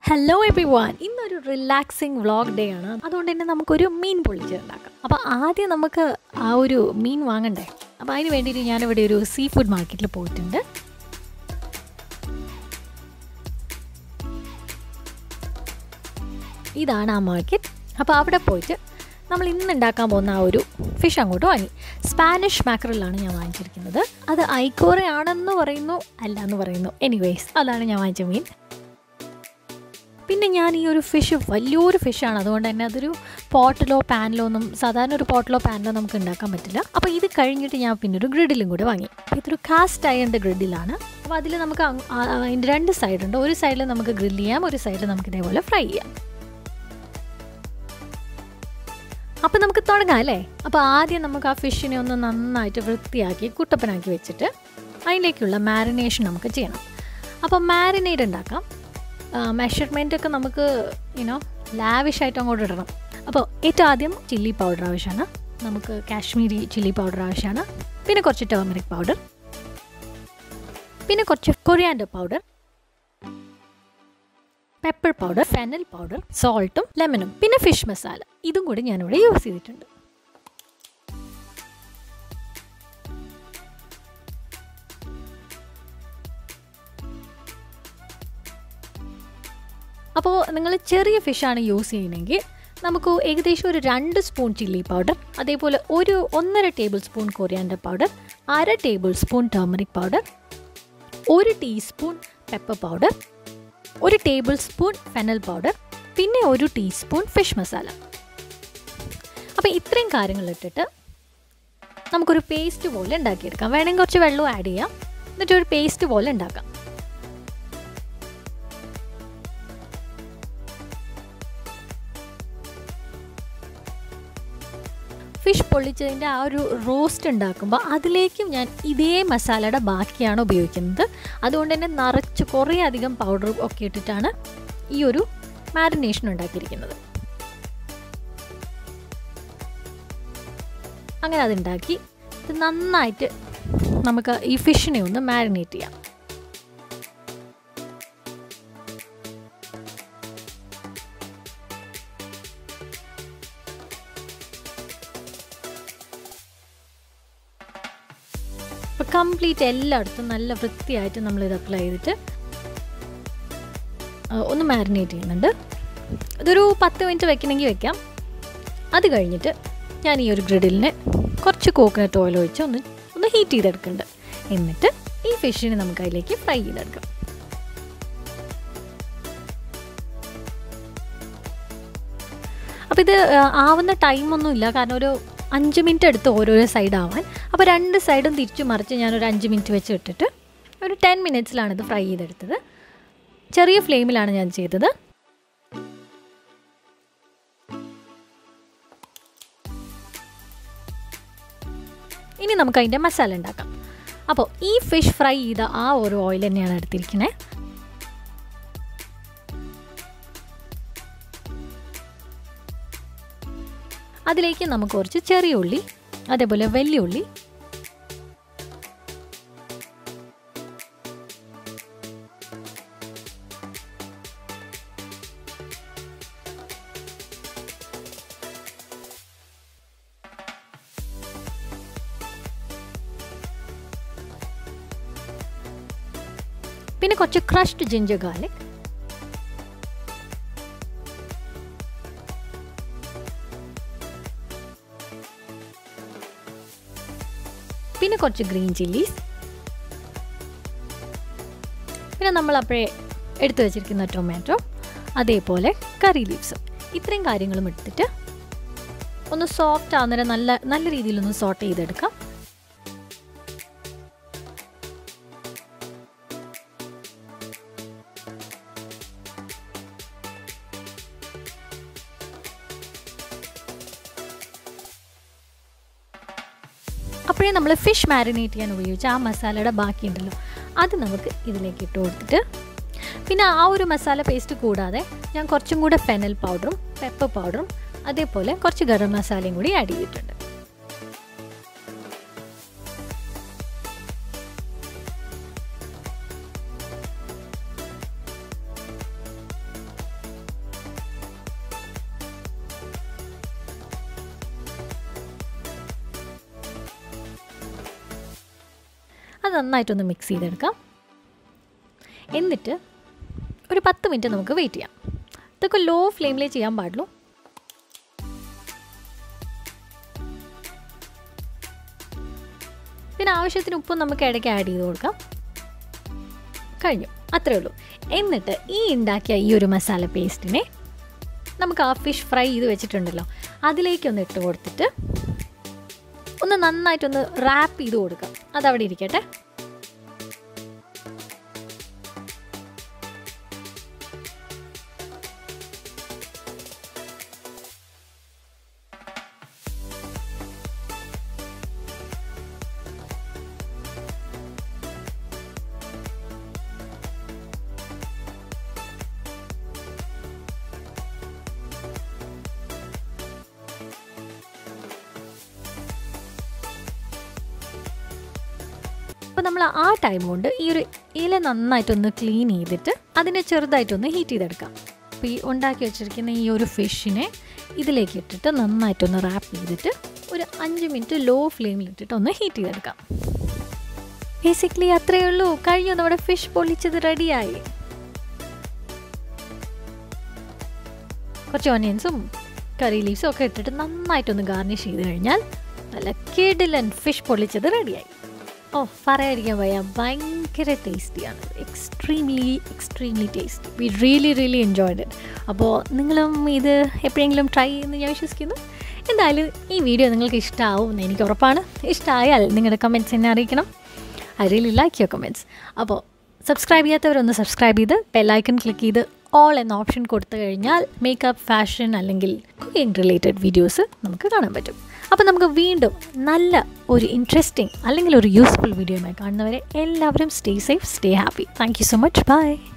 hello everyone ഇന്നൊരു relaxing vlog day ആണ് അതുകൊണ്ട് തന്നെ നമുക്കൊരു മീൻ പൊള്ളിച്ച് ഉണ്ടാക്കാം അപ്പോൾ ആദ്യം നമുക്ക് ആ ഒരു മീൻ വാങ്ങണ്ടേ അപ്പോൾ അതിന് വേണ്ടിയിട്ട് ഞാനിവിടെ ഒരു സീ ഫുഡ് മാർക്കറ്റിൽ പോയിട്ടുണ്ട് ഇതാണ് ആ മാർക്കറ്റ് അപ്പോൾ അവിടെ പോയിട്ട് നമ്മൾ ഇന്ന് ഉണ്ടാക്കാൻ പോകുന്ന ആ ഒരു ഫിഷ് അങ്ങോട്ട് വാങ്ങി സ്പാനിഷ് മാക്രലാണ് ഞാൻ വാങ്ങിച്ചിരിക്കുന്നത് അത് ഐക്കോറയാണെന്ന് പറയുന്നു അല്ല എന്ന് പറയുന്നു എനിവേസ് അതാണ് ഞാൻ വാങ്ങിച്ച മീൻ പിന്നെ ഞാൻ ഈ ഒരു ഫിഷ് വലിയൊരു ഫിഷാണ് അതുകൊണ്ട് തന്നെ അതൊരു പോട്ടിലോ പാനിലോ ഒന്നും സാധാരണ ഒരു പോട്ടിലോ പാനിലോ നമുക്ക് ഉണ്ടാക്കാൻ പറ്റില്ല അപ്പോൾ ഇത് കഴിഞ്ഞിട്ട് ഞാൻ പിന്നെ ഒരു ഗ്രിഡിലും കൂടെ വാങ്ങി ഇതൊരു കാസ്റ്റ് അയണിൻ്റെ ഗ്രിഡിലാണ് അപ്പോൾ അതിൽ നമുക്ക് അങ്- ആ- ആ- അതിൻ്റെ രണ്ട് സൈഡുണ്ട് ഒരു സൈഡിൽ നമുക്ക് ഗ്രില്ല് ചെയ്യാം ഒരു സൈഡിൽ നമുക്ക് ഇതേപോലെ ഫ്രൈ ചെയ്യാം അപ്പോൾ നമുക്ക് തുടങ്ങാം അല്ലേ അപ്പോൾ ആദ്യം നമുക്ക് ആ ഫിഷിനെ ഒന്ന് നന്നായിട്ട് വൃത്തിയാക്കി കുട്ടപ്പനാക്കി വെച്ചിട്ട് അതിലേക്കുള്ള മാരിനേഷൻ നമുക്ക് ചെയ്യണം അപ്പോൾ മാരിനേറ്റ് ഉണ്ടാക്കാം മെഷർമെൻ്റ് ഒക്കെ നമുക്ക് യുനോ ലാവിഷായിട്ട് അങ്ങോട്ട് ഇടണം അപ്പോൾ ഏറ്റവും ആദ്യം ചില്ലി പൗഡർ ആവശ്യമാണ് നമുക്ക് കാശ്മീരി ചില്ലി പൗഡർ ആവശ്യമാണ് പിന്നെ കുറച്ച് ടേമറിക് പൗഡർ പിന്നെ കുറച്ച് coriander powder pepper powder fennel powder സോൾട്ടും ലെമണും പിന്നെ ഫിഷ് മസാല ഇതും കൂടി ഞാനിവിടെ യൂസ് ചെയ്തിട്ടുണ്ട് അപ്പോൾ നിങ്ങൾ ചെറിയ ഫിഷാണ് യൂസ് ചെയ്യുന്നതെങ്കിൽ നമുക്ക് ഏകദേശം ഒരു രണ്ട് സ്പൂൺ ചില്ലി പൗഡർ അതേപോലെ ഒരു ഒന്നര ടേബിൾ സ്പൂൺ കൊറിയാൻഡർ പൗഡർ അര ടേബിൾ സ്പൂൺ ടർമറിക് പൗഡർ ഒരു ടീസ്പൂൺ പെപ്പർ പൗഡർ ഒരു ടേബിൾ സ്പൂൺ ഫെനൽ പൗഡർ പിന്നെ ഒരു ടീസ്പൂൺ ഫിഷ് മസാല അപ്പോൾ ഇത്രയും കാര്യങ്ങൾ ഇട്ടിട്ട് നമുക്കൊരു പേസ്റ്റ് പോലെ ഉണ്ടാക്കിയെടുക്കാം വേണമെങ്കിൽ കുറച്ച് വെള്ളം ആഡ് ചെയ്യാം എന്നിട്ട് ഒരു പേസ്റ്റ് പോലെ ഉണ്ടാക്കാം ഫിഷ് പൊള്ളിച്ചതിൻ്റെ ആ ഒരു റോസ്റ്റ് ഉണ്ടാക്കുമ്പോൾ അതിലേക്കും ഞാൻ ഇതേ മസാലയുടെ ബാക്കിയാണ് ഉപയോഗിക്കുന്നത് അതുകൊണ്ട് തന്നെ നിറച്ച് കുറേ അധികം പൗഡർ ഒക്കെ ഇട്ടിട്ടാണ് ഈ ഒരു മാരിനേഷൻ ഉണ്ടാക്കിയിരിക്കുന്നത് അങ്ങനെ അതുണ്ടാക്കി ഇത് നന്നായിട്ട് നമുക്ക് ഈ ഫിഷിനെ ഒന്ന് മാരിനേറ്റ് ചെയ്യാം അപ്പോൾ കംപ്ലീറ്റ് എല്ലായിടത്തും നല്ല വൃത്തിയായിട്ട് നമ്മൾ ഇത് അപ്ലൈ ചെയ്തിട്ട് ആ, ഒന്ന് മാരിനേറ്റ് ചെയ്യുന്നുണ്ട് ഇതൊരു പത്ത് മിനിറ്റ് വെക്കണമെങ്കിൽ വെക്കാം അത് കഴിഞ്ഞിട്ട് ഞാൻ ഈ ഒരു ഗ്രിഡിലിന് കുറച്ച് കോക്കനട്ട് ഓയിൽ ഒഴിച്ച് ഒന്ന് ഒന്ന് ഹീറ്റ് ചെയ്തെടുക്കുന്നുണ്ട് എന്നിട്ട് ഈ ഫിഷിനെ നമുക്ക് അതിലേക്ക് ഫ്രൈ ചെയ്തെടുക്കാം അപ്പോൾ ഇത് ആ, ആവുന്ന ടൈമൊന്നും ഇല്ല കാരണം ഒരു അഞ്ച് മിനിറ്റ് എടുത്ത് ഓരോരോ സൈഡ് ആവാൻ അപ്പോൾ രണ്ട് സൈഡും തിരിച്ചു മറിച്ച് ഞാനൊരു അഞ്ച് മിനിറ്റ് വെച്ച് ഇട്ടിട്ട് ഒരു ടെൻ മിനിറ്റ്സിലാണ് ഇത് ഫ്രൈ ചെയ്തെടുത്തത് ചെറിയ ഫ്ലെയിമിലാണ് ഞാൻ ചെയ്തത് ഇനി നമുക്ക് അതിൻ്റെ മസാല ഉണ്ടാക്കാം അപ്പോൾ ഈ ഫിഷ് ഫ്രൈ ചെയ്ത ആ ഒരു ഓയിൽ തന്നെയാണ് എടുത്തിരിക്കുന്നത് അതിലേക്ക് നമുക്ക് കുറച്ച് ചെറിയ ഉള്ളി അതേപോലെ വലിയ ഉള്ളി പിന്നെ കുറച്ച് ക്രഷ്ഡ് ജിഞ്ചർ ഗാർലിക് പിന്നെ കുറച്ച് ഗ്രീൻ ചില്ലീസ് പിന്നെ നമ്മൾ അപ്പോഴേ എടുത്തു വെച്ചിരിക്കുന്ന ടൊമാറ്റോ അതേപോലെ കറി ലീവ്സും ഇത്രയും കാര്യങ്ങളും എടുത്തിട്ട് ഒന്ന് സോഫ്റ്റ് ആവുന്നേരം നല്ല നല്ല രീതിയിലൊന്ന് സോട്ട് ചെയ്തെടുക്കാം അപ്പോഴേ നമ്മൾ ഫിഷ് മാരിനേറ്റ് ചെയ്യാൻ ഉപയോഗിച്ച ആ മസാലയുടെ ബാക്കിയുണ്ടല്ലോ അത് നമുക്ക് ഇതിലേക്ക് ഇട്ട് കൊടുത്തിട്ട് പിന്നെ ആ ഒരു മസാല പേസ്റ്റ് കൂടാതെ ഞാൻ കുറച്ചും കൂടെ ഫെനൽ പൗഡറും പെപ്പർ പൗഡറും അതേപോലെ കുറച്ച് ഗരം മസാലയും കൂടി ആഡ് ചെയ്തിട്ടുണ്ട് അത് നന്നായിട്ടൊന്ന് മിക്സ് ചെയ്തെടുക്കാം എന്നിട്ട് ഒരു പത്ത് മിനിറ്റ് നമുക്ക് വെയിറ്റ് ചെയ്യാം ഇതൊക്കെ ലോ ഫ്ലെയിമിലേ ചെയ്യാൻ പാടുള്ളൂ പിന്നെ ആവശ്യത്തിന് ഉപ്പും നമുക്ക് ഇടയ്ക്ക് ആഡ് ചെയ്ത് കൊടുക്കാം കഴിഞ്ഞു അത്രേ ഉള്ളൂ എന്നിട്ട് ഈ ഉണ്ടാക്കിയ ഈ ഒരു മസാല പേസ്റ്റിനെ നമുക്ക് ആ ഫിഷ് ഫ്രൈ ചെയ്ത് വെച്ചിട്ടുണ്ടല്ലോ അതിലേക്കൊന്ന് ഇട്ട് കൊടുത്തിട്ട് ഒന്ന് നന്നായിട്ടൊന്ന് റാപ്പ് ചെയ്ത് കൊടുക്കാം അതവിടെ ഇരിക്കട്ടെ അപ്പോൾ നമ്മൾ ആ ടൈം കൊണ്ട് ഈ ഒരു ഇല നന്നായിട്ടൊന്ന് ക്ലീൻ ചെയ്തിട്ട് അതിനെ ചെറുതായിട്ടൊന്ന് ഹീറ്റ് ചെയ്തെടുക്കാം അപ്പോൾ ഈ ഉണ്ടാക്കി വെച്ചിരിക്കുന്ന ഈ ഒരു ഫിഷിനെ ഇതിലേക്ക് ഇട്ടിട്ട് നന്നായിട്ടൊന്ന് റാപ്പ് ചെയ്തിട്ട് ഒരു അഞ്ച് മിനിറ്റ് ലോ ഫ്ലെയിമിൽ ഇട്ടിട്ട് ഒന്ന് ഹീറ്റ് ചെയ്തെടുക്കാം ബേസിക്കലി അത്രയേ ഉള്ളൂ കഴിഞ്ഞു നമ്മുടെ ഫിഷ് പൊള്ളിച്ചത് റെഡിയായി കുറച്ച് ഓനിയൻസും കറി ലീവ്സും ഒക്കെ ഇട്ടിട്ട് നന്നായിട്ടൊന്ന് ഗാർണിഷ് ചെയ്ത് കഴിഞ്ഞാൽ നല്ല കിടിലൻ ഫിഷ് പൊള്ളിച്ചത് റെഡിയായി ഓ പറയാതിരിക്കാൻ വയ്യ ഭയങ്കര ടേസ്റ്റിയാണ് extremely extremely tasty we really really enjoyed it അപ്പോൾ നിങ്ങളും ഇത് എപ്പോഴെങ്കിലും ട്രൈ ചെയ്യുമെന്ന് ഞാൻ വിശ്വസിക്കുന്നു എന്തായാലും ഈ വീഡിയോ നിങ്ങൾക്ക് ഇഷ്ടമാവും എന്ന് എനിക്ക് ഉറപ്പാണ് ഇഷ്ടമായാൽ നിങ്ങളുടെ കമൻറ്റ്സ് എന്നെ അറിയിക്കണം I really like your comments അപ്പോൾ സബ്സ്ക്രൈബ് ചെയ്യാത്തവരൊന്ന് സബ്സ്ക്രൈബ് ചെയ്ത് ബെല്ലൈക്കൺ ക്ലിക്ക് ചെയ്ത് ഓൾ എന്ന ഓപ്ഷൻ കൊടുത്തു കഴിഞ്ഞാൽ മേക്കപ്പ് ഫാഷൻ അല്ലെങ്കിൽ കുക്കിംഗ് റിലേറ്റഡ് വീഡിയോസ് നമുക്ക് കാണാൻ പറ്റും അപ്പോൾ നമുക്ക് വീണ്ടും നല്ല ഒരു ഇൻട്രസ്റ്റിംഗ് അല്ലെങ്കിൽ ഒരു യൂസ്ഫുൾ വീഡിയോയുമായി കാണുന്നവരെ എല്ലാവരും stay safe stay happy thank you so much by